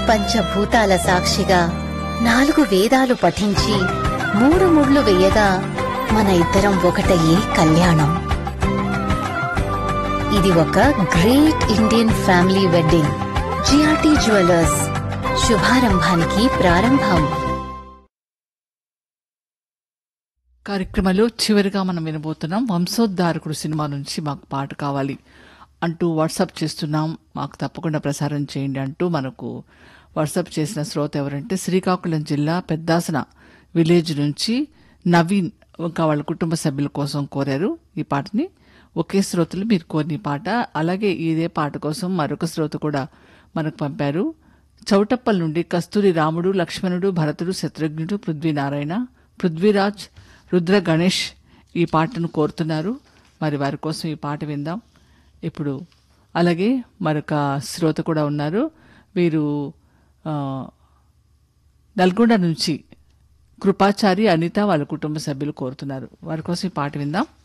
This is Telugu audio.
పంచభూతాల సాక్షిగా నాలుగు వేదాలు పఠించి మూడు ముళ్ళు వేయగా మన ఇద్దరం ఒకటయ్యే కళ్యాణం ఇది ఒక great Indian family wedding GRT jewellers శుభారంభానికి ప్రారంభం కార్యక్రమంలో చివరిగా మనం వినబోతున్నాం వంశోద్ధారకుడు సినిమా నుంచి మాకు పాట కావాలి అంటూ వాట్సాప్ చేస్తున్నాం మాకు తప్పకుండా ప్రసారం చేయండి అంటూ మనకు వాట్సాప్ చేసిన శ్రోత ఎవరంటే శ్రీకాకుళం జిల్లా పెద్దాసన విలేజ్ నుంచి నవీన్ ఇంకా వాళ్ళ కుటుంబ సభ్యుల కోసం కోరారు ఈ పాటని ఒకే శ్రోతలు మీరు కోరిన ఈ పాట అలాగే ఇదే పాట కోసం మరొక శ్రోత కూడా మనకు పంపారు చౌటప్పల్ నుండి కస్తూరి రాముడు లక్ష్మణుడు భరతుడు శత్రుఘ్నుడు పృథ్వీనారాయణ పృథ్వీరాజ్ రుద్ర గణేష్ ఈ పాటను కోరుతున్నారు మరి వారి కోసం ఈ పాట విందాం ఇప్పుడు అలాగే మరొక శ్రోత కూడా ఉన్నారు వీరు ఆ, నల్గొండ నుంచి కృపాచారి అనిత వాళ్ళ కుటుంబ సభ్యులు కోరుతున్నారు వారి కోసం ఈ పాట విందాం